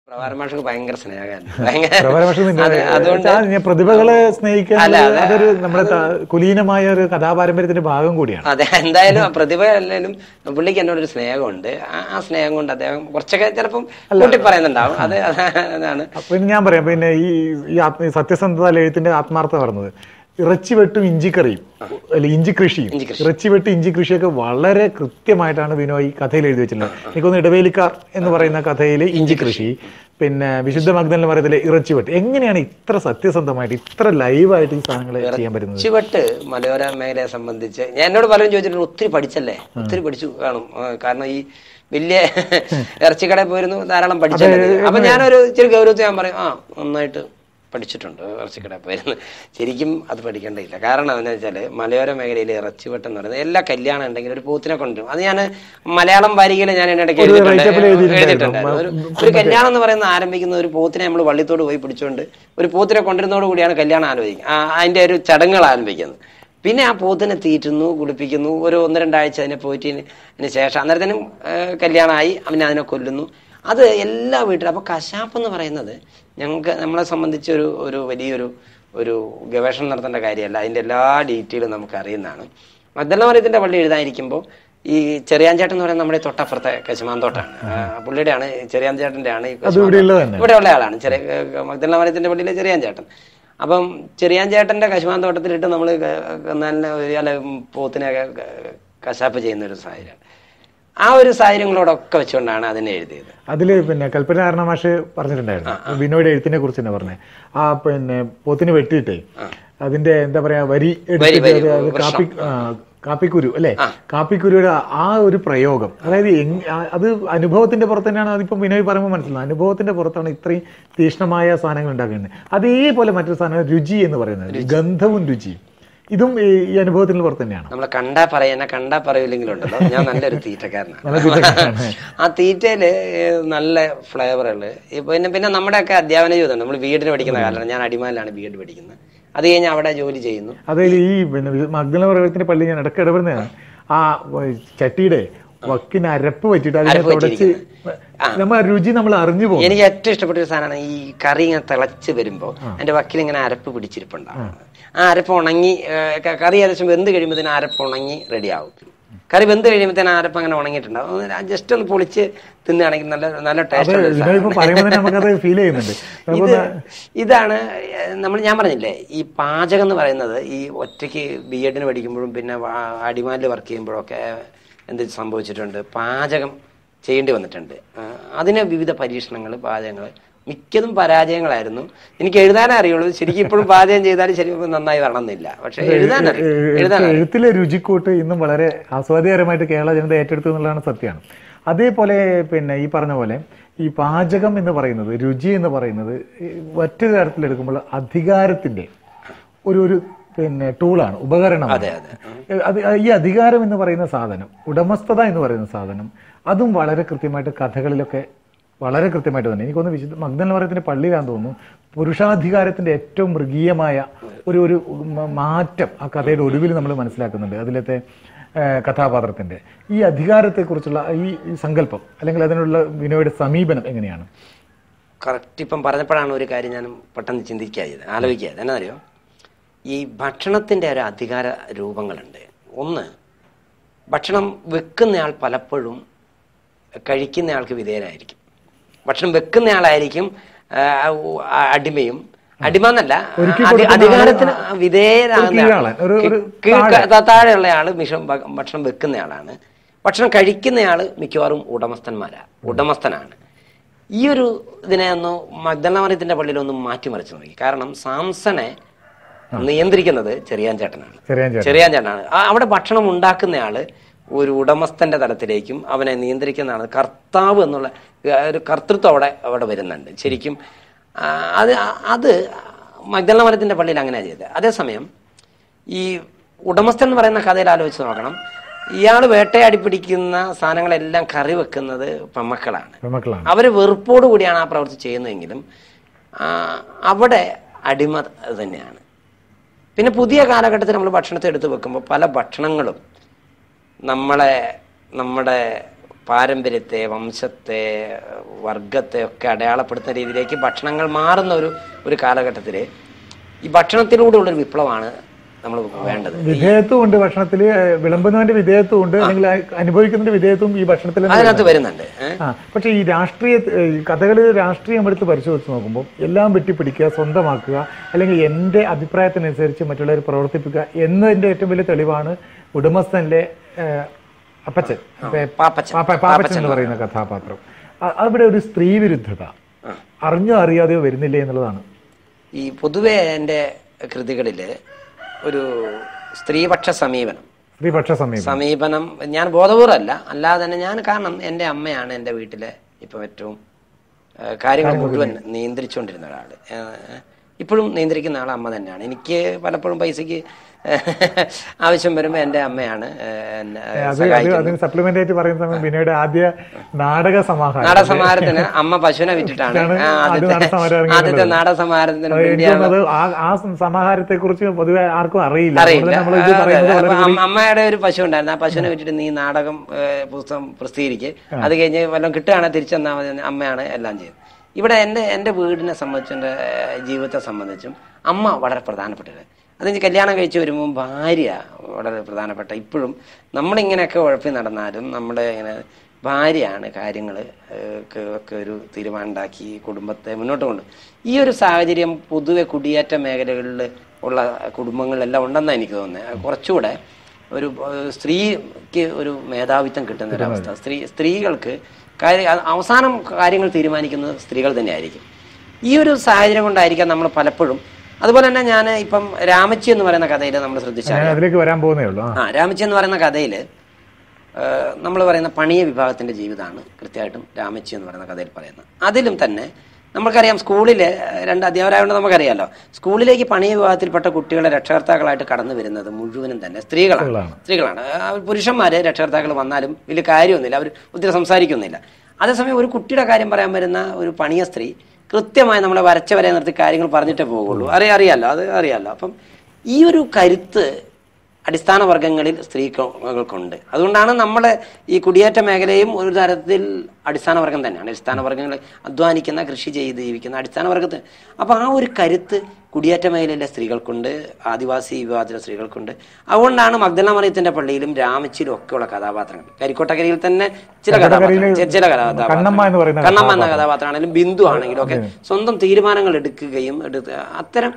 പ്രഭാരം മാഷക്ക് ഭയങ്കര സ്നേഹമായിരുന്നു ഭയങ്കര പ്രഭാരമാഷ് നിങ്ങൾ അതെ, അതുകൊണ്ട് ആ, ഞാൻ പ്രതിഭകളെ സ്നേഹിക്കാൻ അല്ല, അതെ. അതൊരു നമ്മുടെ ത- കുലീനമായ ഒരു കഥാപാരമ്പര്യത്തിന്റെ ഭാഗം കൂടിയാണ് അതെ എന്തായാലും ആ പ്രതിഭ അല്ലെങ്കിലും പുള്ളിക്ക് എന്നോടൊരു സ്നേഹമുണ്ട് ആ ആ സ്നേഹം കൊണ്ട് അദ്ദേഹം കുറച്ചൊക്കെ ചിലപ്പം കൂട്ടി പറയുന്നുണ്ടാവും അത് അതാണ് പിന്നെ ഞാൻ പറയാം പിന്നെ ഈ ഈ ആത്മ ഈ സത്യസന്ധത എഴുത്തിന്റെ ആത്മാർത്ഥത പറഞ്ഞത് ഇറച്ചി വെട്ടും ഇഞ്ചിക്കറിയും അല്ല ഇഞ്ചി കൃഷിയും ഇറച്ചി വെട്ട് ഇഞ്ചി കൃഷിയൊക്കെ വളരെ കൃത്യമായിട്ടാണ് വിനോയ് ഈ കഥയിൽ എഴുതി വെച്ചിട്ടുള്ളത് എനിക്കൊന്ന് ഇടവേലിക്കാർ എന്ന് പറയുന്ന കഥയിൽ ഇഞ്ചി കൃഷി പിന്നെ വിശുദ്ധ മഗ്ദലിന് പറയത്തിലെ ഇറച്ചി വെട്ട് എങ്ങനെയാണ് ഇത്ര സത്യസന്ധമായിട്ട് ഇത്ര ലൈവായിട്ട് ഈ സാധനങ്ങൾ ചെയ്യാൻ പറ്റുന്നത് ചുവട്ട് മലയോര മേഖലയെ സംബന്ധിച്ച് ഞാൻ എന്നോട് പലരും ചോദിച്ചിട്ടുണ്ട് ഒത്തിരി പഠിച്ചല്ലേ ഒത്തിരി പഠിച്ചു കാണും ആ, കാരണം ഈ വലിയ ഇറച്ചിക്കടയിൽ പോയിരുന്നു ധാരാളം പഠിച്ചല്ലേ അപ്പൊ ഞാനൊരു ഇച്ചിരി ഗൗരവത്തിൽ ഞാൻ പറയും ആ നന്നായിട്ട് പഠിച്ചിട്ടുണ്ട് ഇറച്ചിക്കടയിൽ പോയിരുന്നു ശരിക്കും അത് പഠിക്കേണ്ടതില്ല കാരണം എന്താ വെച്ചാല് മലയോര മേഖലയിൽ ഇറച്ചിവെട്ട് എന്ന് പറയുന്നത് എല്ലാ കല്യാണം ഉണ്ടെങ്കിലും ഒരു പൂത്തിനെ കൊണ്ടുവരും അത് ഞാൻ മലയാളം വാരികയിൽ ഞാൻ ഇതിനിടയ്ക്ക് ഒരു എഴുതിയിട്ടുണ്ട്. write-up ൽ എഴുതിയിട്ടുണ്ടായിരുന്നു. എഴുതിയിട്ടുണ്ടായിരുന്നു ഒരു ഒരു കല്യാണം എന്ന് പറയുന്ന ആരംഭിക്കുന്ന ഒരു പോത്തിനെ നമ്മൾ വള്ളിത്തോട് പോയി പിടിച്ചുകൊണ്ട് ഒരു പോത്തിനെ കൊണ്ടിരുന്നതോട് കൂടിയാണ് കല്യാണം ആലോചിക്കുന്നത് ആ, അതിന്റെ ഒരു ചടങ്ങുകൾ ആരംഭിക്കുന്നത് പിന്നെ ആ പോത്തിനെ തീറ്റുന്നു കുളിപ്പിക്കുന്നു ഒരു ഒന്ന് രണ്ടാഴ്ച അതിനെ പോയിട്ടിന് ശേഷം അന്നേരത്തിനും കല്യാണമായി അവനെ അതിനെ കൊല്ലുന്നു അത് എല്ലാ വീട്ടിലും അപ്പൊ കശാപ്പ് എന്ന് പറയുന്നത് ഞങ്ങൾക്ക് നമ്മളെ സംബന്ധിച്ച് ഒരു ഒരു വലിയൊരു ഒരു ഗവേഷണം നടത്തേണ്ട കാര്യമല്ല അതിന്റെ എല്ലാ ഡീറ്റെയിലും നമുക്ക് അറിയുന്നതാണ് മദ്ദലമറിയത്തിന്റെ പള്ളി എഴുതാനിരിക്കുമ്പോൾ ഈ ചെറിയാഞ്ചേട്ടൻ എന്ന് പറയുന്നത് നമ്മുടെ തൊട്ടപ്പുറത്തെ കശുമാന്തോട്ടാണ് ആ, പുള്ളിയുടെയാണ് ചെറിയാഞ്ചേട്ടൻ്റെ ആണ് ഈ അത് ഇവിടെ ഉള്ളത് തന്നെ ഇവിടെ ഉള്ള ആളാണ് ചെറിയ മഗ്ദലമറിയത്തിന്റെ പള്ളിയിലെ ചെറിയാഞ്ചേട്ടൻ അപ്പം ചെറിയാഞ്ചേട്ടന്റെ കശുമാന്തോട്ടത്തിലിട്ട് നമ്മൾ നല്ല ഒരു അല്ല പോത്തിനെ ക- ക- കശാപ്പ് ചെയ്യുന്ന ഒരു സാഹചര്യമാണ് ആ ഒരു സാഹചര്യങ്ങളോടൊക്കെ വെച്ചുകൊണ്ടാണ് അതിനെ എഴുതിയത് അതില് പിന്നെ കൽപ്പന കാരണ മാഷ് പറഞ്ഞിട്ടുണ്ടായിരുന്നു ബിനോയുടെ എഴുത്തിനെ കുറിച്ച് തന്നെ പറഞ്ഞേ ആ പിന്നെ പോത്തിനെ വെട്ടിയിട്ടേ അതിന്റെ എന്താ പറയാ വരി എടുത്തിട്ട് വരി, അത് അത് കാപ്പി ആ, കാപ്പിക്കുരു അല്ലെ കാപ്പിക്കുരുയുടെ ആ ഒരു പ്രയോഗം അതായത് എങ്- ആ, അത് അനുഭവത്തിന്റെ പുറത്ത് തന്നെയാണ് അതിപ്പോ വിനോയ് പറയുമ്പോൾ മനസ്സിലാവും അനുഭവത്തിന്റെ പുറത്താണ് ഇത്രയും തീക്ഷ്ണമായ സാധനങ്ങൾ ഉണ്ടാക്കുന്നത് അതേപോലെ മറ്റൊരു സാധനം രുചി എന്ന് പറയുന്നത് ഗന്ധവും രുചിയും ഇതും ഈ ഈ അനുഭവത്തിന് പുറത്ത് തന്നെയാണ് നമ്മളെ കണ്ടാ പറയുന്ന കണ്ടാ പറയില്ലെങ്കിലും ഉണ്ടല്ലോ ഞാൻ നല്ലൊരു തീറ്റക്കാരനാണ് നല്ല തീറ്റക്കാരനാണ്. ആ തീറ്റയില് നല്ല ഫ്ലേവറുകള് പിന്നെ പിന്നെ നമ്മുടെയൊക്കെ അധ്യാപന ജീവിതം നമ്മൾ വീടിന് പഠിക്കുന്ന കാലമാണ് ഞാൻ അടിമാലിലാണ് ബി എഡ് പഠിക്കുന്നത് അത് കഴിഞ്ഞ് അവിടെ ജോലി ചെയ്യുന്നു അതായത് ഈ പിന്നെ മഗ്ദല പർവ്വതത്തിന്റെ പള്ളി ഞാൻ ഇടയ്ക്ക് ഇടപെടുന്നതാണ് ആ വ- ചട്ടിയുടെ വക്കിന് അരപ്പ് വെച്ചിട്ട് അതിനെ അരപ്പ് തുടച്ച് നമ്മൾ ആ രുചി നമ്മൾ അറിഞ്ഞു പോകും എനിക്ക് ഏറ്റവും ഇഷ്ടപ്പെട്ട ഒരു സാധനമാണ് ഈ കറി ഇങ്ങനെ തിളച്ച് വരുമ്പോൾ അതിന്റെ വക്കിൽ ഇങ്ങനെ അരപ്പ് പിടിച്ചിരിപ്പുണ്ടാവും ആ അരപ്പ് ഉണങ്ങി ഏർ, ക- കറി ഏകദേശം വെന്ത് കഴിയുമ്പോൾ അരപ്പ് ഉണങ്ങി റെഡിയാവും കറി വെന്ത് കഴിയുമ്പോൾ ആ അരപ്പ് അങ്ങനെ ഉണങ്ങിയിട്ടുണ്ടാവും ജസ്റ്റ് ഒന്ന് പൊളിച്ച് തിന്നുകയാണെങ്കിൽ നല്ല നല്ല അത് ടേസ്റ്റ് വിനോയ് ഇപ്പൊ പറയുമ്പോൾ തന്നെ നമുക്കത് ഫീൽ ചെയ്യുന്നുണ്ട് ഇത് നമുക്കൊന്ന് ഇതാണ് നമ്മൾ ഞാൻ പറഞ്ഞില്ലേ ഈ പാചകം എന്ന് പറയുന്നത് ഈ ഒറ്റയ്ക്ക് ബി എഡിന് പഠിക്കുമ്പോഴും പിന്നെ അടിമാലിൽ വർക്ക് ചെയ്യുമ്പോഴൊക്കെ എന്ത് സംഭവിച്ചിട്ടുണ്ട് പാചകം ചെയ്യേണ്ടി വന്നിട്ടുണ്ട് ആ, അതിന് വിവിധ പരീക്ഷണങ്ങൾ പാചകങ്ങൾ മിക്കതും പരാജയങ്ങളായിരുന്നു എനിക്ക് എഴുതാനേ അറിയുള്ളൂ ശരിക്കും ഇപ്പോഴും പാചകം ചെയ്താലും ശരിക്കും നന്നായി വരണമെന്നില്ല പക്ഷെ എഴുതാനറിയും എഴുതാൻ എഴുത്ത് എഴുത്തിലെ രുചിക്കൂട്ട് ഇന്നും വളരെ ആസ്വാദ്യകരമായിട്ട് കേരള ജനത ഏറ്റെടുത്തു എന്നുള്ളതാണ് സത്യമാണ് അതേപോലെ പിന്നെ ഈ പറഞ്ഞ പോലെ ഈ പാചകം എന്ന് പറയുന്നത് രുചി എന്ന് പറയുന്നത് ഈ മറ്റൊരു തരത്തിലെടുക്കുമ്പോൾ അധികാരത്തിന്റെ ഒരു ഒരു പിന്നെ ടൂളാണ് ഉപകരണമാണ് അതെ അതെ ഏഹ് അത് ഈ അധികാരം എന്ന് പറയുന്ന സാധനം ഉടമസ്ഥത എന്ന് പറയുന്ന സാധനം അതും വളരെ കൃത്യമായിട്ട് കഥകളിലൊക്കെ വളരെ കൃത്യമായിട്ട് തന്നെ എനിക്കൊന്ന് വിശുദ്ധ മഗ്ദൽ പറയത്തിന്റെ പള്ളിയിലാന്ന് തോന്നുന്നു പുരുഷാധികാരത്തിന്റെ ഏറ്റവും മൃഗീയമായ ഒരു ഒരു മ- മാറ്റം ആ കഥയുടെ ഒടുവിൽ നമ്മൾ മനസ്സിലാക്കുന്നുണ്ട് അതിലത്തെ ഏഹ് കഥാപാത്രത്തിന്റെ ഈ അധികാരത്തെക്കുറിച്ചുള്ള ഈ ഈ സങ്കല്പം അല്ലെങ്കിൽ അതിനുള്ള വിനോയുടെ സമീപനം എങ്ങനെയാണ് കറക്റ്റ് ഇപ്പം പറഞ്ഞപ്പോഴാണ് ഒരു കാര്യം ഞാൻ പെട്ടെന്ന് ചിന്തിക്കായത് ആലോചിക്കാത് എന്നറിയോ ഈ ഭക്ഷണത്തിൻ്റെ ഒരു അധികാര രൂപങ്ങളുണ്ട് ഒന്ന് ഭക്ഷണം വെക്കുന്നയാൾ പലപ്പോഴും കഴിക്കുന്നയാൾക്ക് വിധേയനായിരിക്കും ഭക്ഷണം വെക്കുന്നയാളായിരിക്കും ആ, ആ, അടിമയും അടിമ എന്നല്ല ഒരുക്കി അധി- കൊടുക്കുന്ന അധികാരത്തിന് ആള് ഒരു വിധേയനാകുന്ന കീഴാളൻ, ഒരു- ഒരു കീഴ് താഴെയുള്ള ആള് മിഷം ഭക്ഷണം വെക്കുന്നയാളാണ് ഭക്ഷണം കഴിക്കുന്നയാള് മിക്കവാറും ഉടമസ്ഥന്മാരാ ഉടമസ്ഥനാണ് ഈ ഒരു ഇതിനെ ഒന്ന് മഗ്ദലമറിയത്തിന്റെ പള്ളിയിൽ ഒന്ന് മാറ്റിമറിച്ചു നോക്കി കാരണം സാംസനെ നിയന്ത്രിക്കുന്നത് ചെറിയാൻ ചേട്ടനാണ് ചെറിയാൻ ചേട്ടൻ ചെറിയാൻ ചേട്ടനാണ് ആ അവിടെ ഭക്ഷണം ഉണ്ടാക്കുന്നയാള് ഒരു ഉടമസ്ഥന്റെ തലത്തിലേക്കും അവനെ നിയന്ത്രിക്കുന്നതാണ് കർത്താവ് എന്നുള്ള ആ, ഒരു കർത്തൃത്വം അവിടെ അവിടെ വരുന്നുണ്ട് ശരിക്കും ആ, അത് അത് മഗ്ദലമരത്തിന്റെ പള്ളിയിൽ അങ്ങനെയാണ് ചെയ്തത് അതേസമയം ഈ ഉടമസ്ഥൻ എന്ന് പറയുന്ന കഥയിൽ ആലോചിച്ച് നോക്കണം ഇയാൾ വേട്ടയാടി പിടിക്കുന്ന സാധനങ്ങളെല്ലാം കറി വെക്കുന്നത് പെമ്മക്കളാണ് പെൺമക്കളാണ് അവര് വെറുപ്പോടു കൂടിയാണ് ആ പ്രവൃത്തി ചെയ്യുന്നതെങ്കിലും ആ, അവിടെ അടിമ തന്നെയാണ് പിന്നെ പുതിയ കാലഘട്ടത്തിൽ നമ്മൾ ഭക്ഷണത്തെ എടുത്ത് വെക്കുമ്പോൾ പല ഭക്ഷണങ്ങളും നമ്മളെ നമ്മുടെ പാരമ്പര്യത്തെ വംശത്തെ വർഗത്തെ ഒക്കെ അടയാളപ്പെടുത്തുന്ന രീതിയിലേക്ക് ഭക്ഷണങ്ങൾ മാറുന്ന ഒരു ഒരു കാലഘട്ടത്തിൽ ഈ ഭക്ഷണത്തിലൂടെയുള്ള ഒരു വിപ്ലവമാണ് നമ്മൾ വേണ്ടത് വിധേയത്വം ഉണ്ട് ഭക്ഷണത്തിൽ വിളമ്പുന്നവന്റെ വിധേയത്വം ഉണ്ട് അല്ലെങ്കിൽ ആ അനുഭവിക്കുന്നതിന്റെ വിധേയത്വം ഈ ഭക്ഷണത്തിൽ തന്നെ അതിനകത്ത് വരുന്നുണ്ട് ഏ? ആ പക്ഷേ ഈ രാഷ്ട്രീയ ഈ കഥകളിൽ രാഷ്ട്രീയം എടുത്ത് പരിശോധിച്ച് നോക്കുമ്പോൾ എല്ലാം വെട്ടിപ്പിടിക്കുക സ്വന്തമാക്കുക അല്ലെങ്കിൽ എൻ്റെ അഭിപ്രായത്തിനനുസരിച്ച് മറ്റുള്ളവരെ പ്രവർത്തിപ്പിക്കുക എന്നതിൻ്റെ ഏറ്റവും വലിയ തെളിവാണ് ഉടമസ്ഥനിലെ ഏഹ്, അപ്പച്ചൻ പേ- പാപ്പച്ചൻ. പാപ്പ- പാപ്പച്ചൻ എന്ന് പറയുന്ന കഥാപാത്രം അ- അവിടെ ഒരു സ്ത്രീ വിരുദ്ധത അറിഞ്ഞോ അറിയാതെയോ വരുന്നില്ലേ എന്നുള്ളതാണ് ഈ പൊതുവെ എൻ്റെ കൃതികളിൽ ഒരു സ്ത്രീപക്ഷ സമീപനം സ്ത്രീപക്ഷ സമീപം സമീപനം ഞാൻ ബോധപൂർവമല്ല അല്ലാതെ തന്നെ ഞാൻ കാരണം എൻ്റെ അമ്മയാണ് എൻ്റെ വീട്ടിലെ ഇപ്പം ഏറ്റവും ആ, കാര്യങ്ങൾ മുഴുവൻ നിയന്ത്രിച്ചുകൊണ്ടിരുന്ന ഒരാൾ ഇപ്പോഴും നിയന്ത്രിക്കുന്ന ആൾ അമ്മ തന്നെയാണ് എനിക്ക് പലപ്പോഴും പൈസക്ക് ആവശ്യം വരുമ്പോൾ എൻ്റെ അമ്മയാണ് ആ, എന്നെ അത് അത് സഹായിക്കുന്നത് അതിന് സപ്ലിമെന്റ് ആയിട്ട് പറയുന്ന സമയം ബിനോയുടെ ആദ്യ നാടക സമാഹാരം നാടസമാഹാരത്തിന് അമ്മ പശുവിനെ വിറ്റിട്ടാണ് ആണ് ആ, ആദ്യ ആദ്യത്തെ നാടസമാഹാരം ഇറങ്ങിയിട്ടുള്ളത്. ആദ്യത്തെ നാടസമാഹാരത്തിന് അത് എനിക്ക് വേണ്ടിയാണ് തോന്നുന്നത് ആ ആ സമാഹാരത്തെ കുറിച്ച് പൊതുവെ ആർക്കും അറിയില്ല അറിയില്ല നമ്മൾ ഇത് അതെ, അതെ. പറയുന്നത് അപ്പൊ വളരെ അമ്മ- അമ്മയുടെ ഒരു പശു ഉണ്ടായിരുന്നു ആ പശുവിനെ വിറ്റിട്ട് നീ നാടകം ഏ, പുസ്തകം പ്രസിദ്ധീകരിക്ക് അത് കഴിഞ്ഞ് വല്ലതും കിട്ടുകയാണെങ്കിൽ തിരിച്ചെന്നാൽ മതി എന്ന് അമ്മയാണ് എല്ലാം ചെയ്യുന്നത് ഇവിടെ എൻ്റെ എൻ്റെ വീടിനെ സംബന്ധിച്ചും എൻ്റെ ഏ, ജീവിതത്തെ സംബന്ധിച്ചും അമ്മ വളരെ പ്രധാനപ്പെട്ടത് അതിന് കല്യാണം കഴിച്ച് വരുമ്പോൾ ഭാര്യ വളരെ പ്രധാനപ്പെട്ട ഇപ്പോഴും നമ്മളിങ്ങനെയൊക്കെ ഉഴപ്പി നടന്നാലും നമ്മുടെ ഇങ്ങനെ ഭാര്യയാണ് കാര്യങ്ങൾ ഒക്കെ ഒരു തീരുമാനം ഉണ്ടാക്കി കുടുംബത്തെ മുന്നോട്ട് കൊണ്ട് ഈ ഒരു സാഹചര്യം പൊതുവെ കുടിയേറ്റ മേഖലകളിൽ ഉള്ള കുടുംബങ്ങളിലെല്ലാം ഉണ്ടെന്നാണ് എനിക്ക് തോന്നുന്നത് കുറച്ചുകൂടെ ഒരു ഏഹ്, സ്ത്രീക്ക് ഒരു മേധാവിത്വം കിട്ടുന്ന ഒരു അവസ്ഥ സ്ത്രീ സ്ത്രീകൾക്ക് കാര്യ അവസാനം കാര്യങ്ങൾ തീരുമാനിക്കുന്നത് സ്ത്രീകൾ തന്നെയായിരിക്കും ഈ ഒരു സാഹചര്യം കൊണ്ടായിരിക്കാം നമ്മൾ പലപ്പോഴും അതുപോലെ തന്നെ ഞാൻ ഇപ്പം രാമച്ചി എന്ന് പറയുന്ന കഥയിൽ നമ്മൾ ശ്രദ്ധിച്ചാൽ ഞാൻ അതിലേക്ക് വരാൻ പോകുന്നേ ഉള്ളൂ ആ ആ രാമച്ചി എന്ന് പറയുന്ന കഥയിൽ നമ്മൾ പറയുന്ന പണിയ വിഭാഗത്തിന്റെ ജീവിതമാണ് കൃത്യമായിട്ടും രാമച്ചി എന്ന് പറയുന്ന കഥയിൽ പറയുന്നത് അതിലും തന്നെ നമുക്കറിയാം സ്കൂളിൽ രണ്ട് അധ്യാപകരായതുകൊണ്ട് നമുക്കറിയാമല്ലോ സ്കൂളിലേക്ക് പണിയ വിഭാഗത്തിൽപ്പെട്ട കുട്ടികളെ രക്ഷകർത്താക്കളായിട്ട് കടന്നു വരുന്നത് മുഴുവനും തന്നെ സ്ത്രീകളാണ് സ്ത്രീകളാണ്. സ്ത്രീകളാണ് ആ, പുരുഷന്മാര് രക്ഷകർത്താക്കൾ വന്നാലും വലിയ കാര്യമൊന്നുമില്ല അവർ ഒത്തിരി സംസാരിക്കുന്നില്ല അതേസമയം ഒരു കുട്ടിയുടെ കാര്യം പറയാൻ വരുന്ന ഒരു പണിയ സ്ത്രീ കൃത്യമായി നമ്മളെ വരച്ച വരെ നിർത്തി കാര്യങ്ങൾ പറഞ്ഞിട്ടേ പോകുള്ളൂ അറിയാം അറിയാലോ അത് അറിയാലോ അപ്പം ഈ ഒരു കരുത്ത് അടിസ്ഥാന വർഗങ്ങളിൽ സ്ത്രീകൾക്കുണ്ട് അതുകൊണ്ടാണ് നമ്മൾ ഈ കുടിയേറ്റ മേഖലയും ഒരു തരത്തിൽ അടിസ്ഥാന വർഗം തന്നെയാണ് അടിസ്ഥാന വർഗങ്ങൾ അധ്വാനിക്കുന്ന കൃഷി ചെയ്ത് ജീവിക്കുന്ന അടിസ്ഥാന വർഗത്തിന് അപ്പോൾ ആ ഒരു കരുത്ത് കുടിയേറ്റ മേഖലയിലെ സ്ത്രീകൾക്കുണ്ട് ആദിവാസി വിഭാഗത്തിലെ സ്ത്രീകൾക്കുണ്ട് അതുകൊണ്ടാണ് മഗ്ദല മറിയത്തിന്റെ പള്ളിയിലും രാമച്ചിലും ഒക്കെയുള്ള കഥാപാത്രങ്ങൾ കരിക്കോട്ടക്കരയിൽ തന്നെ ചില കഥാപാത്രങ്ങൾ ചി- ചില കണ്ണമ്മ എന്ന് പറയുന്ന കണ്ണമ്മ എന്ന കഥാപാത്രമാണെങ്കിലും ബിന്ദു ആണെങ്കിലും ഒക്കെ സ്വന്തം തീരുമാനങ്ങൾ എടുക്കുകയും എടുത്ത് അത്തരം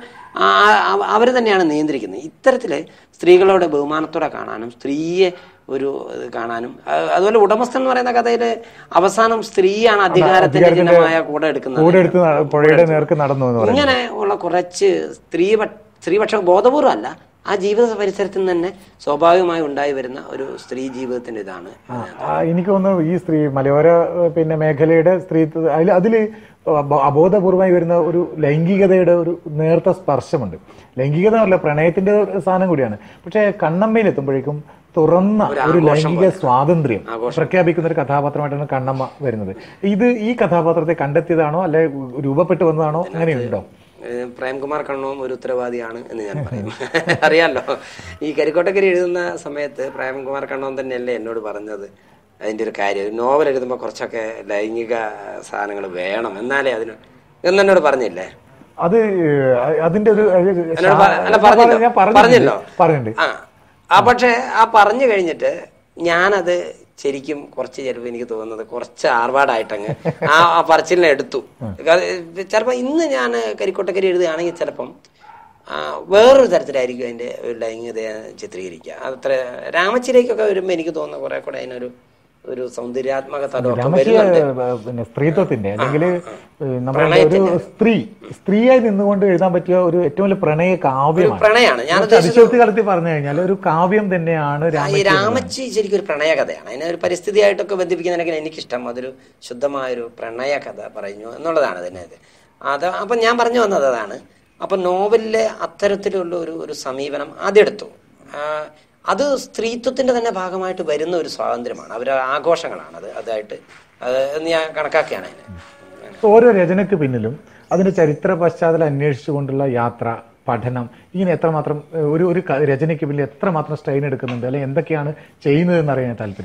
അവർ തന്നെയാണ് നിയന്ത്രിക്കുന്നത് ഇത്തരത്തില് സ്ത്രീകളോട് ബഹുമാനത്തോടെ കാണാനും സ്ത്രീയെ ഒരു ഇത് കാണാനും അ- അതുപോലെ ഉടമസ്ഥൻ എന്ന് പറയുന്ന കഥയില് അവസാനം സ്ത്രീയാണ് അധികാരത്തിന്റെ ചിഹ്നമായ കൂടെ എടുക്കുന്നത് കൂടെ എടുത്ത് ന- പുഴയുടെ നേർക്ക് നടന്നു എന്ന് പറയും ഇങ്ങനെ ഉള്ള കുറച്ച് സ്ത്രീ സ്ത്രീപക്ഷ ബോധപൂർവ്വം അല്ല ആ ജീവിത പരിസരത്തിൽ നിന്ന് തന്നെ സ്വാഭാവികമായി ഉണ്ടായി വരുന്ന ഒരു സ്ത്രീ ജീവിതത്തിന്റെ ഇതാണ് ആ, എനിക്ക് തോന്നുന്നു ഈ സ്ത്രീ മലയോര ഏഹ്, പിന്നെ മേഖലയുടെ സ്ത്രീ അതിൽ അതിൽ അബോധപൂർവമായി വരുന്ന ഒരു ലൈംഗികതയുടെ ഒരു നേർത്ത സ്പർശമുണ്ട് ലൈംഗികത എന്നല്ല പ്രണയത്തിന്റെ ഒരു സാധനം കൂടിയാണ് പക്ഷേ കണ്ണമ്മയിൽ എത്തുമ്പോഴേക്കും തുറന്ന ഒരു ലൈംഗിക സ്വാതന്ത്ര്യം പ്രഖ്യാപിക്കുന്ന ഒരു കഥാപാത്രമായിട്ടാണ് കണ്ണമ്മ വരുന്നത് ഇത് ഈ കഥാപാത്രത്തെ കണ്ടെത്തിയതാണോ അല്ലെ രൂപപ്പെട്ടു വന്നതാണോ അങ്ങനെയുണ്ടോ ഏഹ് പ്രേംകുമാർ കണ്ണവും ഒരു ഉത്തരവാദിയാണ് എന്ന് ഞാൻ പറയും അറിയാലോ ഈ കരിക്കോട്ടക്കരി എഴുതുന്ന സമയത്ത് പ്രേംകുമാർ കണ്ണവും തന്നെയല്ലേ എന്നോട് പറഞ്ഞത് അതിന്റെ ഒരു കാര്യം നോവൽ എഴുതുമ്പോൾ കുറച്ചൊക്കെ ലൈംഗിക സാധനങ്ങൾ വേണം എന്നാലേ അതിന് എന്നോട് പറഞ്ഞില്ലേ അത് ഏഹ്, അതിന്റെ ഒരു എന്നോട് പറ- അല്ല പറഞ്ഞല്ലോ ഞാൻ പറഞ്ഞിട്ടുണ്ട്. പറഞ്ഞല്ലോ പറഞ്ഞിട്ടുണ്ട് ആ ആ പക്ഷേ ആ പറഞ്ഞു കഴിഞ്ഞിട്ട് ഞാനത് ശരിക്കും കുറച്ച് ചിലപ്പോൾ എനിക്ക് തോന്നുന്നത് കുറച്ച് ആർഭാടായിട്ടങ്ങ് ആ ആ പറച്ചിലിനെ എടുത്തു ചിലപ്പോൾ ഇന്ന് ഞാൻ കരിക്കോട്ടക്കരി എഴുതുകയാണെങ്കിൽ ചിലപ്പം ആ, വേറൊരു തരത്തിലായിരിക്കും അതിന്റെ ഒരു ലൈംഗികതയെ ചിത്രീകരിക്കുക അത്ര രാമച്ചിലേക്കൊക്കെ വരുമ്പോൾ എനിക്ക് തോന്നുന്നു കുറെ കൂടെ അതിനൊരു ഒരു സൗന്ദര്യാത്മക തലമൊക്കെ രാമയ്ക്ക് വരുന്നുണ്ട് പിന്നെ സ്ത്രീത്വത്തിന്റെ അല്ലെങ്കിൽ നമ്മുടെ ഒരു സ്ത്രീ സ്ത്രീയായി നിന്നുകൊണ്ട് എഴുതാൻ പറ്റിയ ഒരു ഏറ്റവും വലിയ പ്രണയ കാവ്യമാണ് പ്രണയാണ് ഞാൻ കുറച്ച് അതിശയോക്തി കലർത്തി പറഞ്ഞു കഴിഞ്ഞാൽ ഒരു കാവ്യം തന്നെയാണ് ഈ രാമയ്ക്ക് രാമച്ചി ശരിക്കും ഒരു പ്രണയകഥയാണ് അതിനെ ഒരു പരിസ്ഥിതിയായിട്ടൊക്കെ ബന്ധിപ്പിക്കുന്നതിനൊക്കെ എനിക്കിഷ്ടം അതൊരു ശുദ്ധമായൊരു പ്രണയ കഥ പറഞ്ഞു എന്നുള്ളതാണ് അതിനകത്ത് അത് അപ്പം ഞാൻ പറഞ്ഞു വന്നത് അതാണ് അപ്പം നോവലിലെ അത്തരത്തിലുള്ള ഒരു ഒരു സമീപനം അതെടുത്തു ആ, അത് സ്ത്രീത്വത്തിന്റെ തന്നെ ഭാഗമായിട്ട് വരുന്ന ഒരു സ്വാതന്ത്ര്യമാണ് അവരുടെ ആഘോഷങ്ങളാണ് അത് അതായിട്ട് അത് എന്ന് ഞാൻ കണക്കാക്കുകയാണ് അതിനെ ഓരോ രചനയ്ക്ക് പിന്നിലും അതിന്റെ ചരിത്ര പശ്ചാത്തലം അന്വേഷിച്ചുകൊണ്ടുള്ള യാത്ര പഠനം ഇങ്ങനെ എത്രമാത്രം ഏഹ്, ഒരു ഒരു ക- രചനയ്ക്ക് പിന്നിൽ എത്രമാത്രം സ്ട്രെയിൻ എടുക്കുന്നുണ്ട് അല്ലെങ്കിൽ എന്തൊക്കെയാണ് ചെയ്യുന്നത് എന്നറിയാൻ താല്പര്യമാണ്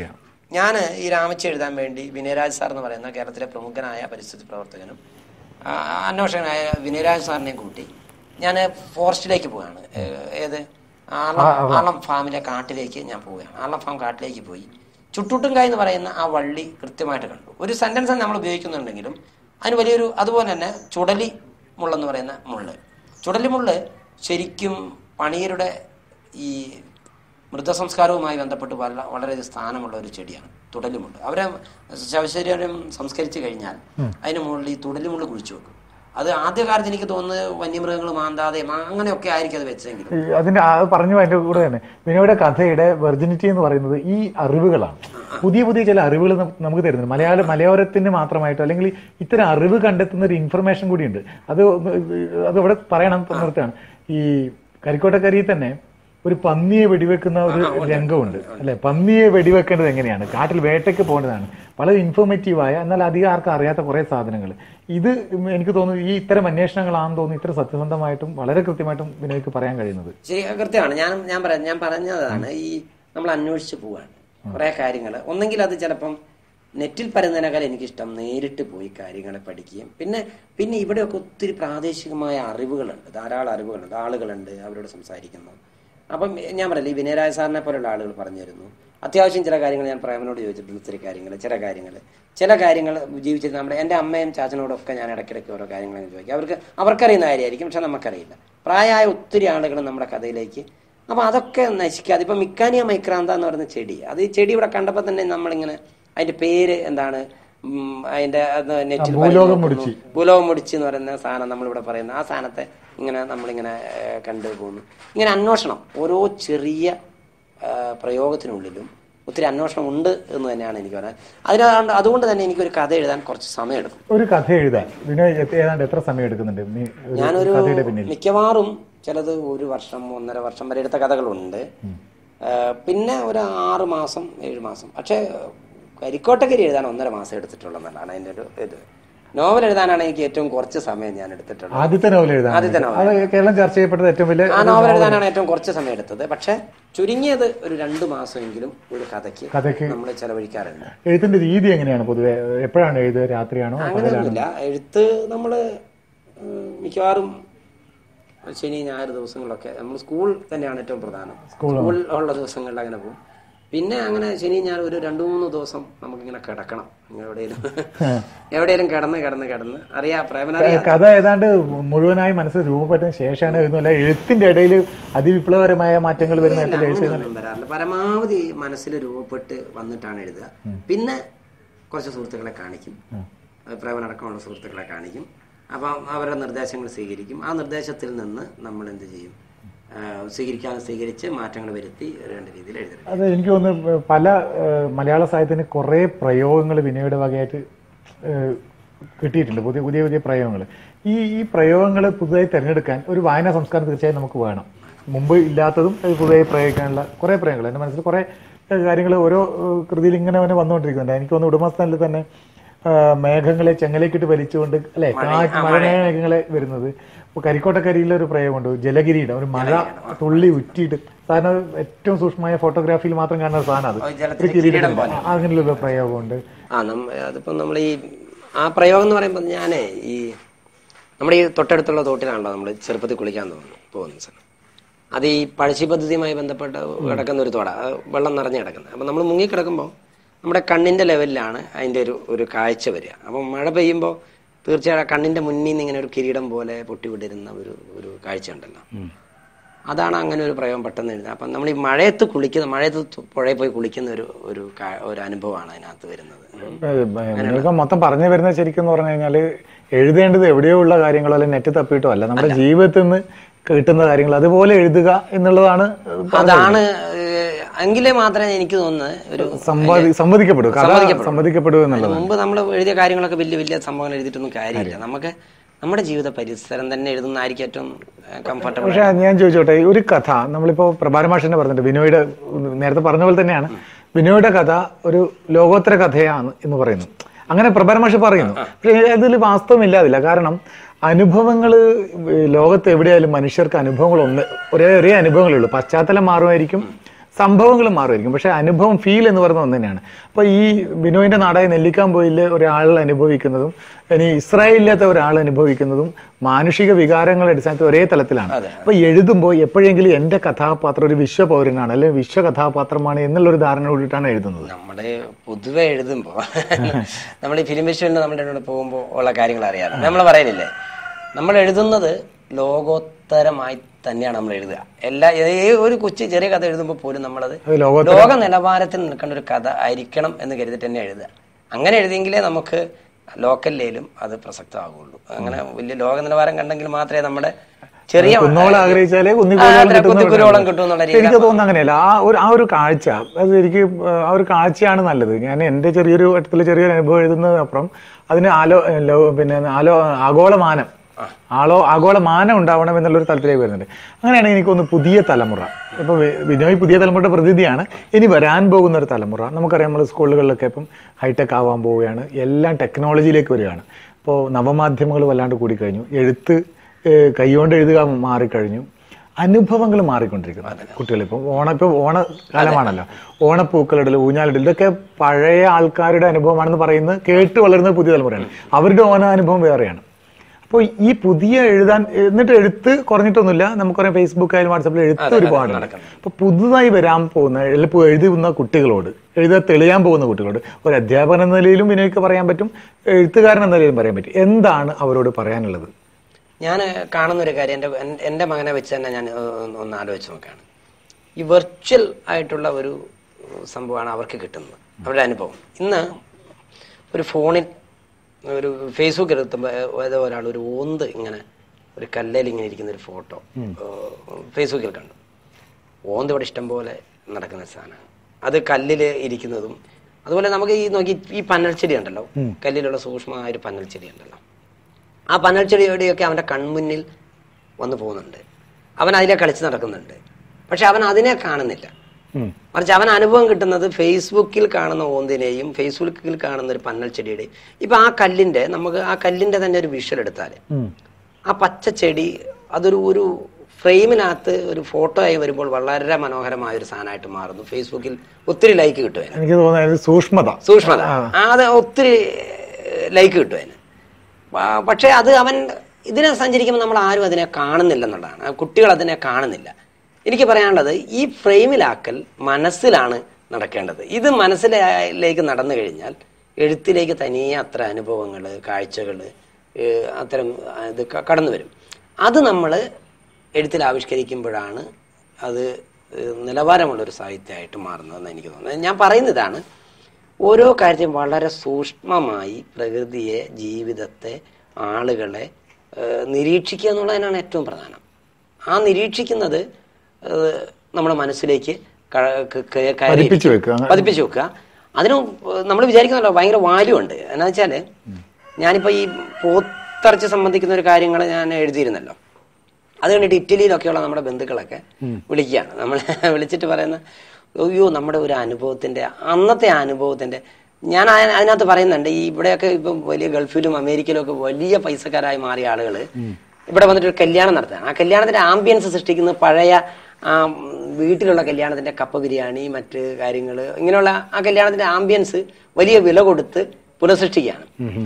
ഞാൻ ഈ രാമച്ച എഴുതാൻ വേണ്ടി വിനയരാജ് സാർ എന്ന് പറയുന്ന കേരളത്തിലെ പ്രമുഖനായ പരിസ്ഥിതി പ്രവർത്തകനും ആ, അന്വേഷകനായ വിനയരാജ് സാറിനെ കൂട്ടി ഞാൻ ഫോറസ്റ്റിലേക്ക് പോവുകയാണ് ഏ- ഏത് ആളം ആളം ഫാമിലെ കാട്ടിലേക്ക് ഞാൻ പോവുകയാണ് ആളം ഫാം കാട്ടിലേക്ക് പോയി ചുട്ടുട്ടുംകായ് എന്ന് പറയുന്ന ആ വള്ളി കൃത്യമായിട്ട് കണ്ടു ഒരു സെന്റൻസ് നമ്മൾ ഉപയോഗിക്കുന്നുണ്ടെങ്കിലും അതിന് വലിയൊരു അതുപോലെ തന്നെ ചുടലി മുള്ളെന്ന് പറയുന്ന മുള്ള് ചുടലി മുള്ള് ശരിക്കും പണിയരുടെ ഈ മൃതസംസ്കാരവുമായി ബന്ധപ്പെട്ട് വള വളരെയധികം സ്ഥാനമുള്ള ഒരു ചെടിയാണ് തുടലുമുണ്ട് അവരെ ശവശരീരം സംസ്കരിച്ചു കഴിഞ്ഞാൽ അതിന് മുകളിൽ ഈ തുടലുമുള്ള കുഴിച്ചു വെക്കും അത് ആദ്യകാലത്ത് എനിക്ക് തോന്നുന്നത് വന്യമൃഗങ്ങൾ മാന്താതെ മാ- അങ്ങനെയൊക്കെ ആയിരിക്കും അത് വെച്ചെങ്കിലും ഈ അതിന്റെ ആ പറഞ്ഞു അതിന്റെ കൂടെ തന്നെ വിനോയുടെ കഥയുടെ വെർജിനിറ്റി എന്ന് പറയുന്നത് ഈ അറിവുകളാണ് പുതിയ പുതിയ ചില അറിവുകൾ നം- നമുക്ക് തരുന്നുണ്ട് മലയാള മലയോരത്തിന് മാത്രമായിട്ടോ അല്ലെങ്കിൽ ഇത്തരം അറിവ് കണ്ടെത്തുന്ന ഒരു ഇൻഫർമേഷൻ കൂടിയുണ്ട് അത് ഒന്ന് അത് ഇവിടെ പറയണം നിർത്താണ് ഈ കരിക്കോട്ടക്കരിയിൽ തന്നെ ഒരു പന്നിയെ വെടിവെക്കുന്ന ഒരു രംഗമുണ്ട് അല്ലെ പന്നിയെ വെടിവെക്കേണ്ടത് എങ്ങനെയാണ് കാട്ടിൽ വേട്ടയ്ക്ക് പോകേണ്ടതാണ് വളരെ ഇൻഫോർമേറ്റീവായ എന്നാൽ അധികം ആർക്കും അറിയാത്ത കുറെ സാധനങ്ങൾ ഇത് എനിക്ക് തോന്നുന്നു ഈ ഇത്തരം അന്വേഷണങ്ങളാണെന്ന് തോന്നുന്നു ഇത്ര സത്യസന്ധമായിട്ടും വളരെ കൃത്യമായിട്ടും വിനോയ്ക്ക് പറയാൻ കഴിയുന്നത് ശരി കൃത്യമാണ് ഞാൻ ഞാൻ പറയാം ഞാൻ പറഞ്ഞതാണ് ഈ നമ്മൾ അന്വേഷിച്ച് പോവാണ് കുറെ കാര്യങ്ങൾ ഒന്നെങ്കിൽ അത് ചിലപ്പം നെറ്റിൽ പരന്നതിനേക്കാൾ എനിക്കിഷ്ടം നേരിട്ട് പോയി കാര്യങ്ങളെ പഠിക്കുകയും പിന്നെ പിന്നെ ഇവിടെയൊക്കെ ഒത്തിരി പ്രാദേശികമായ അറിവുകളുണ്ട് ധാരാളം അറിവുകളുണ്ട് ആളുകളുണ്ട് അവരോട് സംസാരിക്കുന്നു അപ്പം ഞാൻ പറയില്ല ഈ വിനയരായ സാറിനെ പോലുള്ള ആളുകൾ പറഞ്ഞു തരുന്നു അത്യാവശ്യം ചില കാര്യങ്ങൾ ഞാൻ പ്രേമനോട് ചോദിച്ചിട്ടുണ്ട് ഒത്തിരി കാര്യങ്ങൾ ചില കാര്യങ്ങൾ ചില കാര്യങ്ങൾ ജീവിച്ചിരുന്ന നമ്മുടെ എൻ്റെ അമ്മയും ചാച്ചനോടൊക്കെ ഞാൻ ഇടയ്ക്കിടയ്ക്ക് ഓരോ കാര്യങ്ങൾ ഞാൻ ചോദിക്കും അവർക്ക് അവർക്കറിയുന്ന കാര്യമായിരിക്കും പക്ഷെ നമുക്കറിയില്ല പ്രായമായ ഒത്തിരി ആളുകൾ നമ്മുടെ കഥയിലേക്ക് അപ്പോൾ അതൊക്കെ നശിക്കാതെ ഇപ്പം മിക്കാനിയ മൈക്രാന്ത എന്ന് പറയുന്ന ചെടി അത് ഈ ചെടി ഇവിടെ കണ്ടപ്പോൾ തന്നെ നമ്മളിങ്ങനെ അതിന്റെ പേര് എന്താണ് ഉം, അതിന്റെ അത് നെറ്റിൽ ഭൂലോകം പരിചയപ്പെടുന്നു. ഭൂലോകം മുടിച്ച് എന്ന് പറയുന്ന സാധനം നമ്മളിവിടെ പറയുന്ന ആ സാധനത്തെ ഇങ്ങനെ നമ്മളിങ്ങനെ ഏഹ്, കണ്ടു പോകുന്നു ഇങ്ങനെ അന്വേഷണം ഓരോ ചെറിയ ഏഹ്, പ്രയോഗത്തിനുള്ളിലും ഒത്തിരി അന്വേഷണം ഉണ്ട് എന്ന് തന്നെയാണ് എനിക്ക് പറയാൻ അതിനാണ്ട് അതുകൊണ്ട് തന്നെ എനിക്കൊരു കഥ എഴുതാൻ കുറച്ച് സമയമെടുക്കും ഒരു കഥ എഴുതാൻ വിനോയ് എത്ര- ഏതാണ്ട് എത്ര സമയം എടുക്കുന്നുണ്ട് നീ ഒരു ഞാനൊരു കഥയുടെ പിന്നിൽ മിക്കവാറും ചിലത് ഒരു വർഷം ഒന്നര വർഷം വരെ എടുത്ത കഥകളുണ്ട് ഏഹ്, പിന്നെ ഒരു ആറ് മാസം ഏഴ് മാസം പക്ഷേ കരിക്കോട്ടക്കരി എഴുതാൻ ഒന്നര മാസം എടുത്തിട്ടുള്ളതാണ് അതിൻ്റെ ഒരു ഇത് നോവൽ എഴുതാനാണ് എനിക്ക് ഏറ്റവും കുറച്ച് സമയം ഞാൻ എടുത്തിട്ടുള്ളത് ആദ്യത്തെ നോവൽ എഴുതാൻ ആദ്യത്തെ നോവൽ അത് കേരളം ചർച്ച ചെയ്യപ്പെട്ടത് ഏറ്റവും വലിയ ആ നോവൽ എഴുതാനാണ് ഏറ്റവും കുറച്ച് സമയം എടുത്തത് പക്ഷെ ചുരുങ്ങിയത് ഒരു രണ്ട് മാസമെങ്കിലും ഒരു കഥയ്ക്ക് കഥയ്ക്ക് നമ്മൾ ചെലവഴിക്കാറുണ്ട് എഴുത്തിന്റെ രീതി എങ്ങനെയാണ് പൊതുവെ എപ്പോഴാണ് എഴുതുക രാത്രിയാണോ അങ്ങനെയൊന്നുമില്ല എഴുത്ത് നമ്മൾ മിക്കവാറും ശനി ഞായർ ദിവസങ്ങളിലൊക്കെ നമ്മൾ സ്കൂൾ തന്നെയാണ് ഏറ്റവും പ്രധാനം സ്കൂൾ ഉള്ള ദിവസങ്ങളിൽ അങ്ങനെ പോകും പിന്നെ അങ്ങനെ ശനി ഞായർ ഒരു രണ്ടു മൂന്ന് ദിവസം നമുക്കിങ്ങനെ കിടക്കണം എവിടെയും എവിടെയെങ്കിലും കിടന്ന് കിടന്ന് കിടന്ന് അറിയാം പ്രേമനറിയാം കഥ ഏതാണ്ട് മുഴുവനായി മനസ്സിൽ രൂപപ്പെട്ടതിന് ശേഷമാണ് എഴുതുന്നത് അല്ല എഴുത്തിന്റെ ഇടയിൽ അതിവിപ്ലവകരമായ മാറ്റങ്ങൾ വരുന്ന തരത്തിൽ എഴുതി അങ്ങനെയൊന്നും വരാറില്ല പരമാവധി മനസ്സിൽ രൂപപ്പെട്ട് വന്നിട്ടാണ് എഴുതുക പിന്നെ കുറച്ച് സുഹൃത്തുക്കളെ കാണിക്കും പ്രേമനടക്കമുള്ള സുഹൃത്തുക്കളെ കാണിക്കും അപ്പം അവരുടെ നിർദ്ദേശങ്ങൾ സ്വീകരിക്കും ആ നിർദ്ദേശത്തിൽ നിന്ന് നമ്മൾ എന്ത് ചെയ്യും ആ, സ്വീകരിക്കാൻ സ്വീകരിച്ച് മാറ്റങ്ങൾ വരുത്തി വേണ്ട രീതിയിൽ എഴുതണം അത് എനിക്ക് തോന്നുന്നു പല ഏഹ്, മലയാള സാഹിത്യത്തിന് കുറേ പ്രയോഗങ്ങൾ വിനയുടെ വകയായിട്ട് ഏഹ്, കിട്ടിയിട്ടുണ്ട് പുതിയ പുതിയ പുതിയ പ്രയോഗങ്ങൾ ഈ ഈ പ്രയോഗങ്ങൾ പുതുതായി തിരഞ്ഞെടുക്കാൻ ഒരു വായനാ സംസ്കാരം തീർച്ചയായും നമുക്ക് വേണം മുമ്പ് ഇല്ലാത്തതും അത് പുതുതായി പ്രയോഗിക്കാനുള്ള കുറേ പ്രയോഗങ്ങൾ എൻ്റെ മനസ്സിൽ കുറേ കാര്യങ്ങൾ ഓരോ ഏഹ്, കൃതിയിൽ ഇങ്ങനെ തന്നെ വന്നുകൊണ്ടിരിക്കുന്നുണ്ട് എനിക്ക് തോന്നുന്നു ഉടമസ്ഥാനിൽ തന്നെ ആ, മേഘങ്ങളെ ചെങ്ങലേക്കിട്ട് വലിച്ചുകൊണ്ട് അല്ലെ കാറ്റ് മഴ മേഘങ്ങളെ വരുന്നത് ഇപ്പൊ കരിക്കോട്ടക്കരിയിലെ ഒരു പ്രയോഗമുണ്ട് ജലഗിരിയുടെ ഒരു മഴ തുള്ളി ഉറ്റിയിട്ട് സാധാരണ ഏറ്റവും സൂക്ഷ്മമായ ഫോട്ടോഗ്രാഫിയിൽ മാത്രം കാണുന്ന ഒരു സാധനം അത് ഒരു ജലത്തിലെ ഒരു കിരീടം അങ്ങനെയുള്ള പ്രയോഗമുണ്ട് ആ നമ്മ അതിപ്പം നമ്മൾ ഈ ആ പ്രയോഗം എന്ന് പറയുമ്പോൾ ഞാനേ ഈ നമ്മുടെ ഈ തൊട്ടടുത്തുള്ള തോട്ടിലാണല്ലോ നമ്മൾ ചെറുപ്പത്തിൽ കുളിക്കാൻ തോന്നുന്നു പോകുന്ന സ്ഥലം അത് ഈ പഴശ്ശി പദ്ധതിയുമായി ബന്ധപ്പെട്ട് കിടക്കുന്ന ഒരു തോട അത് വെള്ളം നിറഞ്ഞു കിടക്കുന്നത് അപ്പം നമ്മൾ മുങ്ങിക്കിടക്കുമ്പോൾ നമ്മുടെ കണ്ണിൻ്റെ ലെവലിലാണ് അതിൻ്റെ ഒരു ഒരു കാഴ്ച വരിക അപ്പം മഴ പെയ്യുമ്പോൾ തീർച്ചയായും കണ്ണിൻ്റെ മുന്നിൽ നിന്ന് ഇങ്ങനെ ഒരു കിരീടം പോലെ പൊട്ടിവിടരുന്ന ഒരു ഒരു കാഴ്ച ഉണ്ടല്ലോ അതാണ് അങ്ങനെ ഒരു പ്രയോഗം പെട്ടെന്ന് എഴുതുന്നത് അപ്പം നമ്മൾ ഈ മഴയത്ത് കുളിക്കുന്ന മഴയത്ത് തു- പുഴയിൽ പോയി കുളിക്കുന്ന ഒരു ഒരു കാ- ഒരു അനുഭവമാണ് അതിനകത്ത് വരുന്നത് നിങ്ങൾക്ക് മൊത്തം പറഞ്ഞു വരുന്നത് ശരിക്കും എന്ന് പറഞ്ഞു കഴിഞ്ഞാൽ എഴുതേണ്ടത് എവിടെയോ ഉള്ള കാര്യങ്ങളോ അല്ലെങ്കിൽ നെറ്റ് തപ്പിയിട്ടോ അല്ല നമ്മുടെ ജീവിതത്തിൽ നിന്ന് കിട്ടുന്ന കാര്യങ്ങൾ അതുപോലെ എഴുതുക എന്നുള്ളതാണ് അതാണ് ഏഹ്, എങ്കിലേ മാത്രമേ എനിക്ക് തോന്നുന്നത് ഒരു സമ്പാദി സമ്മതിക്കപ്പെടൂ കഥ സമ്മതിക്കപ്പെടൂ എന്നുള്ളത് മുമ്പ് നമ്മൾ എഴുതിയ കാര്യങ്ങളൊക്കെ വലിയ വലിയ സംഭവങ്ങൾ എഴുതിയിട്ടൊന്നും കാര്യമില്ല നമുക്ക് നമ്മുടെ ജീവിത പരിസരം തന്നെ എഴുതുന്നതായിരിക്കും ഏറ്റവും കംഫർട്ടബിൾ പക്ഷെ ഞാൻ ചോദിച്ചോട്ടെ ഒരു കഥ നമ്മളിപ്പോ പ്രഭാരമാഷിനെ പറഞ്ഞിട്ട് ബിനോയുടെ നേരത്തെ പറഞ്ഞ പോലെ തന്നെയാണ് ബിനോയുടെ കഥ ഒരു ലോകോത്തര കഥയാണ് എന്ന് പറയുന്നു അങ്ങനെ പ്രഭാരമാഷി പറയുന്നു പക്ഷെ അതിൽ വാസ്തവമില്ലാതില്ല കാരണം അനുഭവങ്ങൾ ലോകത്ത് എവിടെയായാലും മനുഷ്യർക്ക് അനുഭവങ്ങൾ ഒന്ന് ഒരേ ഒരേ അനുഭവങ്ങളേ ഉള്ളൂ പശ്ചാത്തലം മാറുമായിരിക്കും സംഭവങ്ങൾ മാറുമായിരിക്കും പക്ഷെ അനുഭവം ഫീൽ എന്ന് പറയുന്നത് ഒന്ന് തന്നെയാണ് അപ്പൊ ഈ ബിനോയിന്റെ നാടായ നെല്ലിക്കാമ്പോയിൽ ഒരാൾ അനുഭവിക്കുന്നതും ഇനി ഇസ്രായേലിലത്തെ ഒരാൾ അനുഭവിക്കുന്നതും മാനുഷിക വികാരങ്ങളുടെ അടിസ്ഥാനത്തിൽ ഒരേ തലത്തിലാണ് അതെ. അപ്പൊ എഴുതുമ്പോൾ എപ്പോഴെങ്കിലും എന്റെ കഥാപാത്രം ഒരു വിശ്വപൗരനാണ് അല്ലെങ്കിൽ വിശ്വ കഥാപാത്രമാണ് എന്നുള്ള ഒരു ധാരണ കൂടിയിട്ടാണ് എഴുതുന്നത് നമ്മുടെ പൊതുവെ എഴുതുമ്പോ നമ്മൾ ഈ ഫിലിം ഫെസ്റ്റിവലിന് നമ്മുടെ കൂടെ പോകുമ്പോൾ ഉള്ള കാര്യങ്ങൾ അറിയാം നമ്മൾ പറയലില്ലേ നമ്മൾ എഴുതുന്നത് ലോകോത്തരമായി തന്നെയാണ് നമ്മൾ എഴുതുക എല്ലാ ഏ- ഒരു കൊച്ചു ചെറിയ കഥ എഴുതുമ്പോൾ പോലും നമ്മളത് അത് ലോകോത്തര ലോക നിലവാരത്തിൽ നിൽക്കേണ്ട ഒരു കഥ ആയിരിക്കണം എന്ന് കരുതിട്ട് തന്നെ എഴുതുക അങ്ങനെ എഴുതിയെങ്കിലേ നമുക്ക് ലോക്കലിലേലും അത് പ്രസക്തമാകുള്ളൂ അങ്ങനെ വലിയ ലോക നിലവാരം കണ്ടെങ്കിൽ മാത്രമേ നമ്മുടെ ചെറിയ കുന്നോളം ആഗ്രഹിച്ചാലേ ആ, കുന്നിക്കോളം അതെ, കുന്നിക്കുരുവോളം കിട്ടും എന്നുള്ള രീതിയിൽ എനിക്ക് തോന്നുന്നു അങ്ങനെയല്ല ആ ഒരു ആ ഒരു കാഴ്ച അത് എനിക്ക് ആ ഒരു കാഴ്ചയാണ് നല്ലത് ഞാൻ എൻ്റെ ചെറിയൊരു ഘട്ടത്തിൽ ചെറിയൊരു അനുഭവം എഴുതുന്നതിനപ്പുറം അതിന് ആലോ ലോ- പിന്നെ ആലോ ആഗോളമാനം ആളോ ആഗോളമാനം ഉണ്ടാവണം എന്നുള്ളൊരു തലത്തിലേക്ക് വരുന്നുണ്ട് അങ്ങനെയാണെങ്കിൽ എനിക്കൊന്ന് പുതിയ തലമുറ ഇപ്പൊ വി- വിനോയ് പുതിയ തലമുറയുടെ പ്രതിനിധിയാണ് ഇനി വരാൻ പോകുന്ന ഒരു തലമുറ നമുക്കറിയാം നമ്മൾ സ്കൂളുകളിലൊക്കെ ഇപ്പം ഹൈടെക് ആവാൻ പോവുകയാണ് എല്ലാം ടെക്നോളജിയിലേക്ക് വരികയാണ് ഇപ്പോൾ നവമാധ്യമങ്ങൾ വല്ലാണ്ട് കൂടിക്കഴിഞ്ഞു എഴുത്ത് ഏഹ് കൈകൊണ്ട് എഴുതുക മാറിക്കഴിഞ്ഞു അനുഭവങ്ങൾ മാറിക്കൊണ്ടിരിക്കുന്നു കുട്ടികളിപ്പം ഓണ ഇപ്പോൾ ഓണക്കാലമാണല്ലോ ഓണപ്പൂക്കളിടൽ ഊഞ്ഞാലിടൽ ഇതൊക്കെ പഴയ ആൾക്കാരുടെ അനുഭവമാണെന്ന് പറയുന്നത് കേട്ട് വളരുന്ന പുതിയ തലമുറയാണ് അവരുടെ ഓണ അനുഭവം വേറെയാണ് അപ്പോൾ ഈ പുതിയ എഴുതാൻ എന്നിട്ട് എഴുത്ത് കുറഞ്ഞിട്ടൊന്നുമില്ല നമുക്കറിയാം ഫേസ്ബുക്ക് ആയാലും വാട്സാപ്പിൽ എഴുത്ത് ഒരുപാടുണ്ട് അപ്പോൾ പുതുതായി വരാൻ പോകുന്ന എളുപ്പം എഴുതുന്ന കുട്ടികളോട് എഴുതാൻ തെളിയാൻ പോകുന്ന കുട്ടികളോട് ഒരു അധ്യാപകൻ എന്ന നിലയിലും വിനയ്ക്ക് പറയാൻ പറ്റും എഴുത്തുകാരൻ എന്ന നിലയിലും പറയാൻ പറ്റും എന്താണ് അവരോട് പറയാനുള്ളത് ഞാൻ കാണുന്ന ഒരു കാര്യം എൻ്റെ എൻ- എൻ്റെ മകനെ വെച്ച് തന്നെ ഞാൻ ഏഹ്, ഒന്ന് ആലോചിച്ച് നോക്കുകയാണ് ഈ വെർച്വൽ ആയിട്ടുള്ള ഒരു സംഭവമാണ് അവർക്ക് കിട്ടുന്നത് അവരുടെ അനുഭവം ഇന്ന് ഒരു ഫോണിൽ ഒരു ഫേസ്ബുക്കിൽ എത്തുമ്പോൾ ഏതോ ഒരാൾ ഒരു ഓന്ത് ഇങ്ങനെ ഒരു കല്ലേൽ ഇങ്ങനെ ഇരിക്കുന്ന ഒരു ഫോട്ടോ ഫേസ്ബുക്കിൽ കണ്ടു ഓന്ത് ഇവിടെ ഇഷ്ടം പോലെ നടക്കുന്ന സാധനമാണ് അത് കല്ലിൽ ഇരിക്കുന്നതും അതുപോലെ നമുക്ക് ഈ നോക്കി ഈ പന്നൽച്ചെടി ഉണ്ടല്ലോ കല്ലിലുള്ള സൂക്ഷ്മമായ ഒരു പന്നൽച്ചെടി ഉണ്ടല്ലോ ആ പന്നൽച്ചെടിയോടെയൊക്കെ അവൻ്റെ കൺമുന്നിൽ വന്നു പോകുന്നുണ്ട് അവൻ അതിലെ കളിച്ച് നടക്കുന്നുണ്ട് പക്ഷെ അവൻ അതിനെ കാണുന്നില്ല ഉം. മറിച്ച് അവൻ അനുഭവം കിട്ടുന്നത് ഫേസ്ബുക്കിൽ കാണുന്ന ഓന്തിനെയും ഫേസ്ബുക്കിൽ കാണുന്ന ഒരു പന്നൽ ചെടിയുടെയും ഇപ്പൊ ആ കല്ലിന്റെ നമുക്ക് ആ കല്ലിന്റെ തന്നെ ഒരു വിഷ്വൽ എടുത്താൽ ഉം. ആ പച്ച ചെടി അതൊരു ഒരു ഫ്രെയിമിനകത്ത് ഒരു ഫോട്ടോ ആയി വരുമ്പോൾ വളരെ മനോഹരമായ ഒരു സാധനമായിട്ട് മാറുന്നു ഫേസ്ബുക്കിൽ ഒത്തിരി ലൈക്ക് കിട്ടും അതിന്. എനിക്ക് തോന്നുന്നത് സൂക്ഷ്മത സൂക്ഷ്മത ആ, അത് ഒത്തിരി ലൈക്ക് കിട്ടും അതിന് പ- പക്ഷേ അത് അവൻ ഇതിനെ സഞ്ചരിക്കുമ്പോൾ നമ്മൾ ആരും അതിനെ കാണുന്നില്ലെന്നുള്ളതാണ് ആ കുട്ടികൾ അതിനെ കാണുന്നില്ല എനിക്ക് പറയാനുള്ളത് ഈ ഫ്രെയിമിലാക്കൽ മനസ്സിലാണ് നടക്കേണ്ടത് ഇത് മനസ്സിലേക്ക് നടന്നു കഴിഞ്ഞാൽ എഴുത്തിലേക്ക് തനിയെ അത്ര അനുഭവങ്ങൾ കാഴ്ചകൾ അത്തരം ആ, ഇത് ക- കടന്നു വരും അത് നമ്മൾ എഴുത്തിൽ ആവിഷ്കരിക്കുമ്പോഴാണ് അത് ഏഹ്, നിലവാരമുള്ളൊരു സാഹിത്യമായിട്ട് മാറുന്നതെന്ന് എനിക്ക് തോന്നുന്നത് ഞാൻ പറയുന്നതാണ് ഓരോ കാര്യത്തെയും വളരെ സൂക്ഷ്മമായി പ്രകൃതിയെ ജീവിതത്തെ ആളുകളെ ഏഹ്, നിരീക്ഷിക്കുക എന്നുള്ളതിനാണ് ഏറ്റവും പ്രധാനം ആ നിരീക്ഷിക്കുന്നത് ഏഹ്, നമ്മുടെ മനസ്സിലേക്ക് ക- ക- ക- കയറി പതിപ്പിച്ച് വെക്കുക. പതിപ്പിച്ച് വെക്കുക അതിന് നമ്മൾ വിചാരിക്കുന്നുണ്ടോ ഭയങ്കര വാല്യൂ ഉണ്ട് എന്നാ വെച്ചാല് ഞാനിപ്പോ ഈ പോത്തിറച്ചി സംബന്ധിക്കുന്ന ഒരു കാര്യങ്ങൾ ഞാൻ എഴുതിയിരുന്നല്ലോ അത് കണ്ടിട്ട് ഇറ്റലിയിലൊക്കെയുള്ള നമ്മുടെ ബന്ധുക്കളൊക്കെ വിളിക്കുകയാണ് നമ്മൾ വിളിച്ചിട്ട് പറയുന്ന അയ്യോ നമ്മുടെ ഒരു അനുഭവത്തിന്റെ അന്നത്തെ ആ അനുഭവത്തിന്റെ ഞാൻ അതി- അതിനകത്ത് പറയുന്നുണ്ട് ഈ ഇവിടെയൊക്കെ ഇപ്പം വലിയ ഗൾഫിലും അമേരിക്കയിലും ഒക്കെ വലിയ പൈസക്കാരായി മാറിയ ആളുകൾ ഇവിടെ വന്നിട്ട് ഒരു കല്യാണം നടത്തുകയാണ് ആ കല്യാണത്തിന്റെ ആംബിയൻസ് സൃഷ്ടിക്കുന്നത് പഴയ ആ ഉം, വീട്ടിലുള്ള കല്യാണത്തിന്റെ കപ്പ ബിരിയാണി മറ്റ് കാര്യങ്ങൾ ഇങ്ങനെയുള്ള ആ കല്യാണത്തിന്റെ ആംബിയൻസ് വലിയ വില കൊടുത്ത് പുനഃസൃഷ്ടിക്കുകയാണ്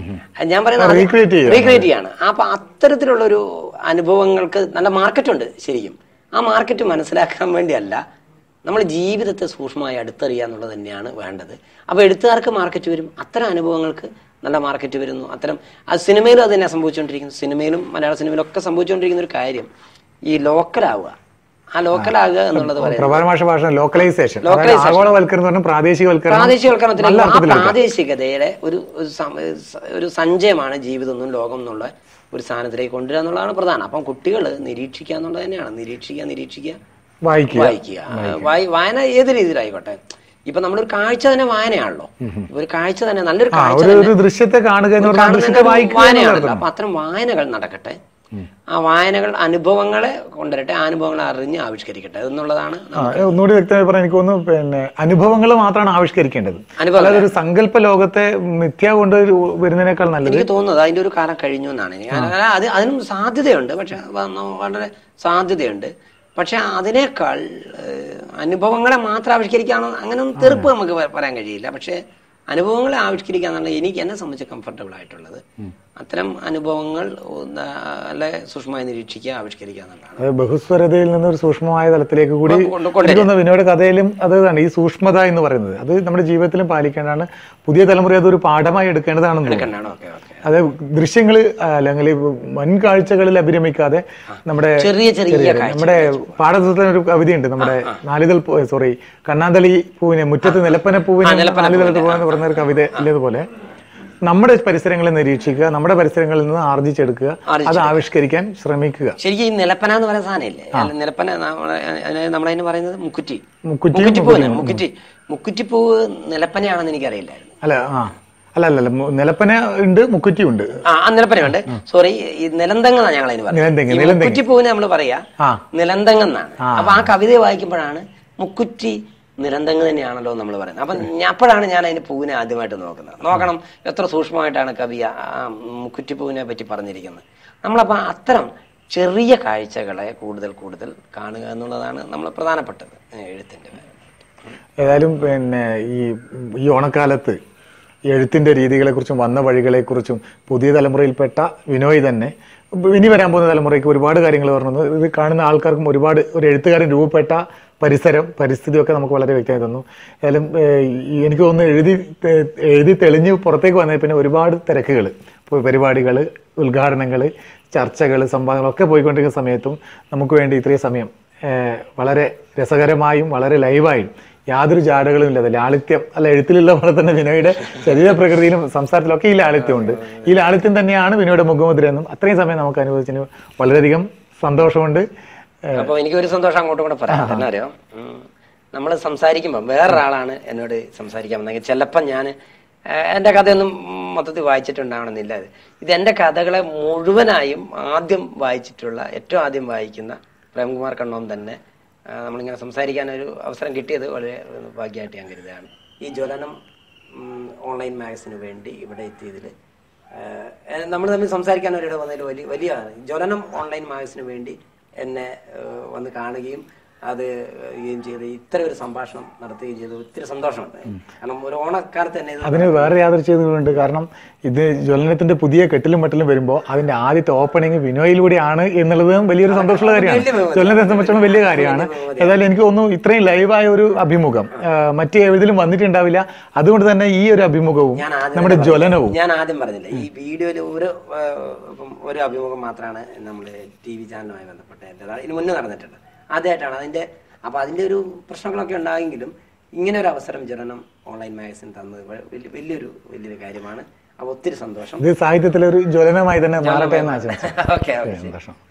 ഞാൻ പറയുന്നത് Recreate ചെയ്യുകയാണ്. റീക്രിയേറ്റ് ചെയ്യാണ് അപ്പൊ അത്തരത്തിലുള്ള ഒരു അനുഭവങ്ങൾക്ക് നല്ല മാർക്കറ്റ് ഉണ്ട് ശരിക്കും ആ മാർക്കറ്റ് മനസ്സിലാക്കാൻ വേണ്ടിയല്ല നമ്മൾ ജീവിതത്തെ സൂക്ഷ്മമായി അടുത്തറിയുക എന്നുള്ളത് തന്നെയാണ് വേണ്ടത് അപ്പോൾ എഴുത്തുകാർക്ക് മാർക്കറ്റ് വരും അത്തരം അനുഭവങ്ങൾക്ക് നല്ല മാർക്കറ്റ് വരുന്നു അത്തരം ആ സിനിമയിലും അത് തന്നെ സംഭവിച്ചുകൊണ്ടിരിക്കുന്നു സിനിമയിലും മലയാള സിനിമയിലും ഒക്കെ സംഭവിച്ചുകൊണ്ടിരിക്കുന്ന ഒരു കാര്യം ഈ ലോക്കലാവുക ആ ലോക്കലാകുക എന്നുള്ളത് പറയുന്നത് പ്രധാന ഭാഷ ഭാഷ ലോക്കലൈസേഷൻ Localization. ആഗോളവൽക്കരണം എന്ന് പറഞ്ഞാൽ പ്രാദേശികവൽക്കരണം പ്രാദേശികവൽക്കരണത്തിലേക്ക് നല്ല ആ അർത്ഥത്തിലേക്ക് പ്രാദേശികതയുടെ ഒരു ഒരു സം- ഒരു സഞ്ചയമാണ് ജീവിതം എന്നും ലോകം എന്നുള്ള ഒരു സാധനത്തിലേക്ക് കൊണ്ടുവരിക എന്നുള്ളതാണ് പ്രധാനം അപ്പം കുട്ടികൾ നിരീക്ഷിക്കുക എന്നുള്ളത് തന്നെയാണ് നിരീക്ഷിക്കുക നിരീക്ഷിക്കുക വായിക്കുക വായിക്കുക വായി- വായന ഏത് രീതിയിലായിക്കോട്ടെ ഇപ്പൊ നമ്മളൊരു കാഴ്ച തന്നെ വായനയാണല്ലോ ഇപ്പൊ ഒരു കാഴ്ച തന്നെ നല്ലൊരു ആ കാഴ്ച ഒരു തന്നെ ഒരു ദൃശ്യത്തെ കാണുക എന്ന് പറഞ്ഞാൽ കാണുന്നതിന് ദൃശ്യത്തെ ഒരു വായിക്കുക വായനയാണല്ലോ എന്നുള്ളതാണ്. അപ്പൊ അത്തരം വായനകൾ നടക്കട്ടെ ആ വായനകൾ അനുഭവങ്ങളെ കൊണ്ടുവരട്ടെ ആ അനുഭവങ്ങളെ അറിഞ്ഞ് ആവിഷ്കരിക്കട്ടെ എന്നുള്ളതാണ് ആ, ഒന്നുകൂടി വ്യക്തമായി പറയാൻ എനിക്ക് തോന്നുന്നു പിന്നെ അനുഭവങ്ങൾ മാത്രമാണ് ആവിഷ്കരിക്കേണ്ടത് അനുഭവങ്ങൾ. അല്ലാതെ ഒരു സങ്കല്പ ലോകത്തെ മിഥ്യ കൊണ്ട് ഒരു വരുന്നതിനേക്കാൾ നല്ലത് എനിക്ക് തോന്നുന്നത് അതിന്റെ ഒരു കാലം കഴിഞ്ഞു എന്നാണ് എനിക്ക്. അല്ല, അത് അതിനും സാധ്യതയുണ്ട് പക്ഷെ വ- വളരെ സാധ്യതയുണ്ട് പക്ഷെ അതിനേക്കാൾ ഏഹ്, അനുഭവങ്ങളെ മാത്രം ആവിഷ്കരിക്കാണോ അങ്ങനൊന്നും തീർപ്പ് നമുക്ക് പ- പറയാൻ കഴിയില്ല പക്ഷെ അനുഭവങ്ങളെ ആവിഷ്കരിക്കുക എന്നുള്ള എനിക്ക് എന്നെ സംബന്ധിച്ച് കംഫർട്ടബിൾ ആയിട്ടുള്ളത് അത്തരം അനുഭവങ്ങൾ ഒന്ന് നല്ല സൂക്ഷ്മമായി നിരീക്ഷിക്കുക ആവിഷ്കരിക്കുക എന്നുള്ളതാണ് അത് ബഹുസ്വരതയിൽ നിന്ന് ഒരു സൂക്ഷ്മമായ തലത്തിലേക്ക് കൂടി കൊണ്ട് കൊണ്ടുവരിക. എനിക്ക് തോന്നുന്നു വിനോദ കഥയിലും അത് തന്നെ ഈ സൂക്ഷ്മത എന്ന് പറയുന്നത് അത് നമ്മുടെ ജീവിതത്തിലും പാലിക്കേണ്ടതാണ് പുതിയ തലമുറ അതൊരു പാഠമായി എടുക്കേണ്ടതാണെന്ന് തോന്നുന്നു കണ്ടാണോ ഓക്കെ ഓക്കെ അത് ദൃശ്യങ്ങൾ അല്ലെങ്കിൽ വൻ കാഴ്ചകളിൽ അഭിരമിക്കാതെ നമ്മുടെ ചെറിയ ചെറിയ കാഴ്ച നമ്മുടെ പാഠപുസ്തകത്തിൽ ഒരു കവിതയുണ്ട് നമ്മുടെ നാലിതൽ സോറി കണ്ണാന്തളി പൂവിനെ മുറ്റത്ത് നിലപ്പന പൂവിനെ നാലിതൽ പൂവെന്ന് പറയുന്ന ഒരു കവിത ഇല്ലതുപോലെ നമ്മുടെ പരിസരങ്ങളെ നിരീക്ഷിക്കുക നമ്മുടെ പരിസരങ്ങളിൽ നിന്ന് ആർജിച്ചെടുക്കുക അത് ആവിഷ്കരിക്കാൻ ശ്രമിക്കുക ശരിക്കും ഈ നിലപ്പന എന്ന് പറയുന്ന സാധനമില്ലേ അല്ല, നിലപ്പന നമ്മളെ അതിനെ- നമ്മളതിന് പറയുന്നത് മുക്കുറ്റി മുക്കുറ്റിയും മുക്കുറ്റിപ്പൂവിനെ മുക്കുറ്റി മുക്കുറ്റിപ്പൂവ് നിലപ്പനയാണെന്ന് എനിക്കറിയില്ലായിരുന്നു അല്ല ആ അല്ല അല്ല അല്ല മു- നിലപ്പന ഉണ്ട് മുക്കുറ്റി ഉണ്ട് ആ ആ നിലപ്പനയുണ്ട് സോറി ഈ നിലന്തങ്ങെന്നാണ് ഞങ്ങൾ അതിന് നിലന്തെങ്ങ്, പറയുന്നത് നിലന്തെങ്ങ്. മുക്കുറ്റിപ്പൂവിനെ നമ്മൾ പറയാ ആ നിലന്തങ്ങെന്നാണ് അപ്പൊ ആ കവിത വായിക്കുമ്പോഴാണ് മുക്കുറ്റി നിലന്തങ്ങ് തന്നെയാണല്ലോ നമ്മൾ പറയുന്നത് അപ്പൊ ഞാൻ- അപ്പോഴാണ് ഞാൻ അതിന് പൂവിനെ ആദ്യമായിട്ട് നോക്കുന്നത് നോക്കണം എത്ര സൂക്ഷ്മമായിട്ടാണ് കവി ആ ആ മുക്കുറ്റിപ്പൂവിനെ പറ്റി പറഞ്ഞിരിക്കുന്നത് നമ്മളപ്പോ അത്തരം ചെറിയ കാഴ്ചകളെ കൂടുതൽ കൂടുതൽ കാണുക എന്നുള്ളതാണ് നമ്മൾ പ്രധാനപ്പെട്ടത് എഴുത്തിന്റെ ഏതായാലും പിന്നെ ഈ ഈ ഓണക്കാലത്ത് ഈ എഴുത്തിന്റെ രീതികളെക്കുറിച്ചും വന്ന വഴികളെക്കുറിച്ചും പുതിയ തലമുറയിൽപ്പെട്ട വിനോയ് തന്നെ ഇനി വരാൻ പോകുന്ന തലമുറയ്ക്ക് ഒരുപാട് കാര്യങ്ങൾ പറഞ്ഞു ഇത് കാണുന്ന ആൾക്കാർക്കും ഒരുപാട് ഒരു എഴുത്തുകാരൻ രൂപപ്പെട്ട പരിസരം പരിസ്ഥിതിയൊക്കെ നമുക്ക് വളരെ വ്യക്തമായി തന്നു ഏതായാലും ഏഹ്, ഈ എനിക്ക് തോന്നുന്നു എഴുതി തെ- എഴുതി തെളിഞ്ഞ് പുറത്തേക്ക് വന്നതിൽ പിന്നെ ഒരുപാട് തിരക്കുകൾ പരിപാടികൾ ഉദ്ഘാടനങ്ങൾ ചർച്ചകൾ സംവാദങ്ങളൊക്കെ പോയിക്കൊണ്ടിരിക്കുന്ന സമയത്തും നമുക്ക് വേണ്ടി ഇത്രയും സമയം ഏഹ്, വളരെ രസകരമായും വളരെ ലൈവായും യാതൊരു ജാടകളും ഇല്ലാതെ ലാളിത്യം അല്ല എഴുത്തിലുള്ള പോലെ തന്നെ വിനോയുടെ ശരീരപ്രകൃതിയിലും സംസാരത്തിലൊക്കെ ഈ ലാളിത്യമുണ്ട് ഈ ലാളിത്യം തന്നെയാണ് വിനോയുടെ മുഖമുദ്ര എന്നും അത്രയും സമയം നമുക്ക് അനുഭവിച്ചതിന് വളരെയധികം സന്തോഷമുണ്ട് ഏഹ്, അപ്പൊ എനിക്ക് ഒരു സന്തോഷം അങ്ങോട്ടും കൂടെ പറയാം തന്നെ അറിയോ നമ്മൾ സംസാരിക്കുമ്പോൾ വേറൊരാളാണ് എന്നോട് സംസാരിക്കാൻ വന്നെങ്കിൽ ചിലപ്പോൾ ഞാൻ എൻ്റെ കഥയൊന്നും മൊത്തത്തിൽ വായിച്ചിട്ടുണ്ടാവണമെന്നില്ല ഇത് ഇത് എൻ്റെ കഥകളെ മുഴുവനായും ആദ്യം വായിച്ചിട്ടുള്ള ഏറ്റവും ആദ്യം വായിക്കുന്ന പ്രേംകുമാർ കണ്ണോം തന്നെ ആ, നമ്മളിങ്ങനെ സംസാരിക്കാൻ ഒരു അവസരം കിട്ടിയത് വളരെ ഭാഗ്യമായിട്ട് ഞാൻ കരുതുകയാണ് ഈ ജ്വലനം ഓൺലൈൻ മാഗസിന് വേണ്ടി ഇവിടെ എത്തിയതിൽ നമ്മൾ തമ്മിൽ സംസാരിക്കാൻ ഒരിട വന്നതിൽ വലിയ വലിയ ജ്വലനം ഓൺലൈൻ മാഗസിന് വേണ്ടി എന്നെ ഏഹ്, വന്ന് കാണുകയും അത് ചെയ്യുകയും ചെയ്ത് ഇത്തരം ഒരു സംഭാഷണം നടത്തുകയും ചെയ്ത് ഒത്തിരി സന്തോഷമുണ്ട് കാരണം ഒരു ഓണക്കാലത്ത് തന്നെ ഇത് അതിന് വേറെ യാതൊരു ചെയ്തതുകൊണ്ട് കാരണം ഇത് ജ്വലനത്തിന്റെ പുതിയ കെട്ടിലും മട്ടിലും വരുമ്പോൾ അതിന്റെ ആദ്യത്തെ ഓപ്പണിംഗ് വിനോയിലൂടെയാണ് എന്നുള്ളതും വലിയൊരു സന്തോഷമുള്ള കാര്യമാണ് ജ്വലനത്തെ സംബന്ധിച്ചിടത്തോളം വലിയ കാര്യമാണ് ഏതായാലും എനിക്ക് തോന്നുന്നു ഇത്രയും ലൈവായ ഒരു അഭിമുഖം ആ, മറ്റ് എഴുതിലും വന്നിട്ടുണ്ടാവില്ല അതുകൊണ്ട് തന്നെ ഈ ഒരു അഭിമുഖവും ഞാൻ ആദ്യം നമ്മുടെ തന്നെ ജ്വലനവും പറഞ്ഞു. ഞാൻ ആദ്യം പറഞ്ഞില്ല ഈ വീഡിയോയിൽ ഒരു ഏഹ്, ഇപ്പം ഒരു അഭിമുഖം മാത്രമാണ് നമ്മൾ ടി വി ചാനലുമായി ബന്ധപ്പെട്ട് എൻ്റെ ഇതിന് മുന്നേ നടന്നിട്ടുണ്ട് ആദ്യമായിട്ടാണ് അതിന്റെ അപ്പൊ അതിന്റെ ഒരു പ്രശ്നങ്ങളൊക്കെ ഉണ്ടായെങ്കിലും ഇങ്ങനെ ഒരു അവസരം ജനനം ഓൺലൈൻ മാഗസിൻ തന്നത് വ- വലിയ- വലിയൊരു വലിയൊരു കാര്യമാണ് അപ്പൊ ഒത്തിരി സന്തോഷം ഇത് സാഹിത്യത്തിലെ ഒരു ജ്വലനമായി തന്നെ മാറട്ടെ എന്ന് ആശംസിക്കുന്നു ഓക്കെ ഓക്കെ സന്തോഷം